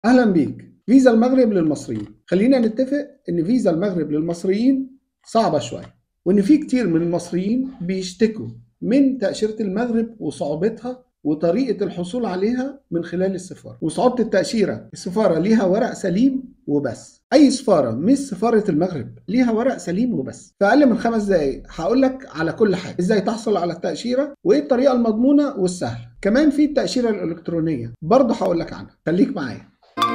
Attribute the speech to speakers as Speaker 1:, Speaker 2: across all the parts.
Speaker 1: اهلا بيك فيزا المغرب للمصريين خلينا نتفق ان فيزا المغرب للمصريين صعبه شويه وان في كتير من المصريين بيشتكوا من تاشيره المغرب وصعوبتها وطريقه الحصول عليها من خلال السفاره وصعوبه التاشيره السفاره ليها ورق سليم وبس اي سفاره مش سفاره المغرب ليها ورق سليم وبس في اقل من خمس دقائق هقول لك على كل حاجه ازاي تحصل على التاشيره وايه الطريقه المضمونه والسهله كمان في التاشيره الالكترونيه برضه هقول لك عنها خليك معايا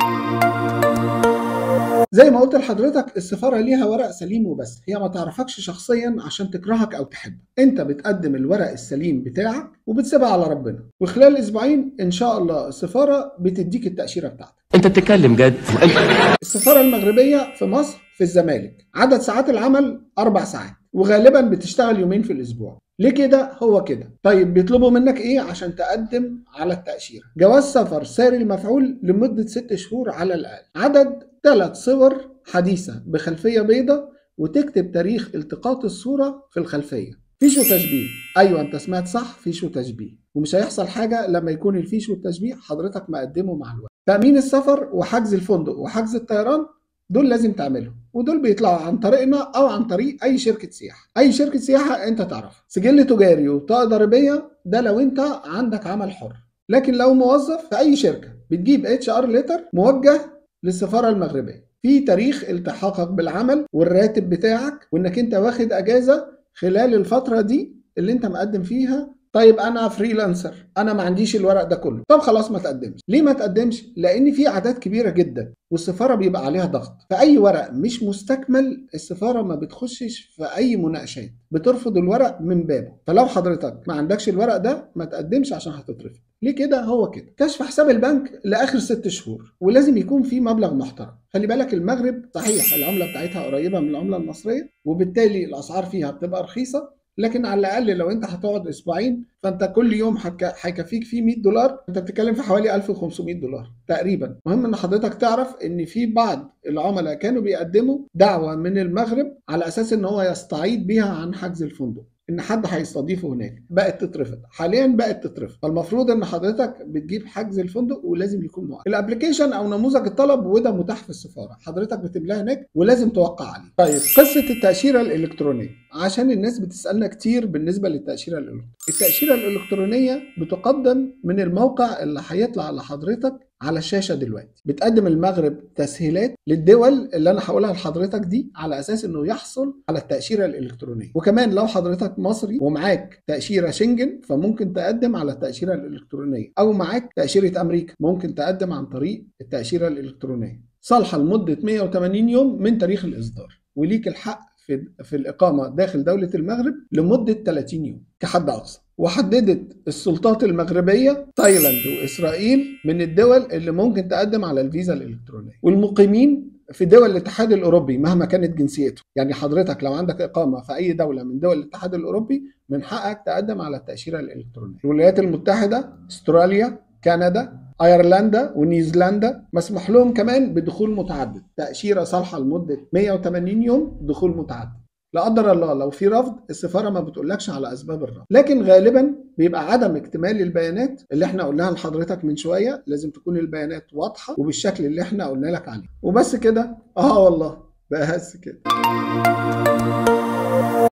Speaker 1: زي ما قلت لحضرتك السفارة ليها ورق سليم وبس هي ما تعرفكش شخصيا عشان تكرهك أو تحبك أنت بتقدم الورق السليم بتاعك وبتسيبها على ربنا وخلال أسبوعين إن شاء الله السفارة بتديك التأشيرة بتاعتك
Speaker 2: انت بتتكلم جد
Speaker 1: السفارة المغربية في مصر في الزمالك عدد ساعات العمل أربع ساعات وغالبا بتشتغل يومين في الأسبوع ليه كده هو كده طيب بيطلبوا منك ايه عشان تقدم على التأشيرة جواز سفر ساري المفعول لمدة ست شهور على الأقل عدد ثلاث صور حديثة بخلفية بيضة وتكتب تاريخ التقاط الصورة في الخلفية فيش وتشبيه ايوه انت سمعت صح فيش وتشبيه ومش هيحصل حاجة لما يكون الفيش والتشبيه حضرتك مقدمه مع الوقت تأمين السفر وحجز الفندق وحجز الطيران دول لازم تعملهم ودول بيطلعوا عن طريقنا او عن طريق اي شركه سياحه اي شركه سياحه انت تعرفها سجل تجاري وبطاقه ضريبيه ده لو انت عندك عمل حر لكن لو موظف في اي شركه بتجيب اتش ار ليتر موجه للسفاره المغربيه في تاريخ التحاقك بالعمل والراتب بتاعك وانك انت واخد اجازه خلال الفتره دي اللي انت مقدم فيها طيب انا فريلانسر انا ما عنديش الورق ده كله طب خلاص ما تقدمش ليه ما تقدمش لان في اعداد كبيره جدا والسفاره بيبقى عليها ضغط فاي ورق مش مستكمل السفاره ما بتخشش في اي مناقشات بترفض الورق من بابه فلو حضرتك ما عندكش الورق ده ما تقدمش عشان هتترفض ليه كده هو كده كشف حساب البنك لاخر ست شهور ولازم يكون في مبلغ محترم خلي بالك المغرب صحيح العمله بتاعتها قريبه من العمله المصريه وبالتالي الاسعار فيها بتبقى رخيصه لكن على الاقل لو انت هتقعد اسبوعين فانت كل يوم هيكفيك فيه 100 دولار انت بتتكلم في حوالي 1500 دولار تقريبا مهم ان حضرتك تعرف ان في بعض العملاء كانوا بيقدموا دعوه من المغرب على اساس ان هو يستعيد بيها عن حجز الفندق ان حد هيستضيفه هناك بقت تترفض حاليا بقت تترفض فالمفروض ان حضرتك بتجيب حجز الفندق ولازم يكون معاك الابلكيشن او نموذج الطلب وده متاح في السفاره حضرتك بتملاه هناك ولازم توقع عليه طيب قصه التاشيره الالكترونيه عشان الناس بتسالنا كتير بالنسبه للتاشيره الالكترونيه التاشيره الالكترونيه بتقدم من الموقع اللي هيطلع لحضرتك على الشاشه دلوقتي بتقدم المغرب تسهيلات للدول اللي انا هقولها لحضرتك دي على اساس انه يحصل على التاشيره الالكترونيه وكمان لو حضرتك مصري ومعاك تاشيره شنجن فممكن تقدم على التاشيره الالكترونيه او معاك تاشيره امريكا ممكن تقدم عن طريق التاشيره الالكترونيه صالحه لمده 180 يوم من تاريخ الاصدار وليك الحق في في الاقامه داخل دوله المغرب لمده 30 يوم كحد اقصى وحددت السلطات المغربيه تايلاند واسرائيل من الدول اللي ممكن تقدم على الفيزا الالكترونيه والمقيمين في دول الاتحاد الاوروبي مهما كانت جنسيته يعني حضرتك لو عندك اقامه في اي دوله من دول الاتحاد الاوروبي من حقك تقدم على التاشيره الالكترونيه الولايات المتحده استراليا كندا ايرلندا ونيوزيلندا مسموح لهم كمان بدخول متعدد تاشيره صالحه لمده 180 يوم دخول متعدد لا قدر الله لو في رفض السفاره ما بتقولكش على اسباب الرفض لكن غالبا بيبقى عدم اكتمال البيانات اللي احنا قلناها لحضرتك من شويه لازم تكون البيانات واضحه وبالشكل اللي احنا قلنا لك عليه وبس كده اه والله بس كده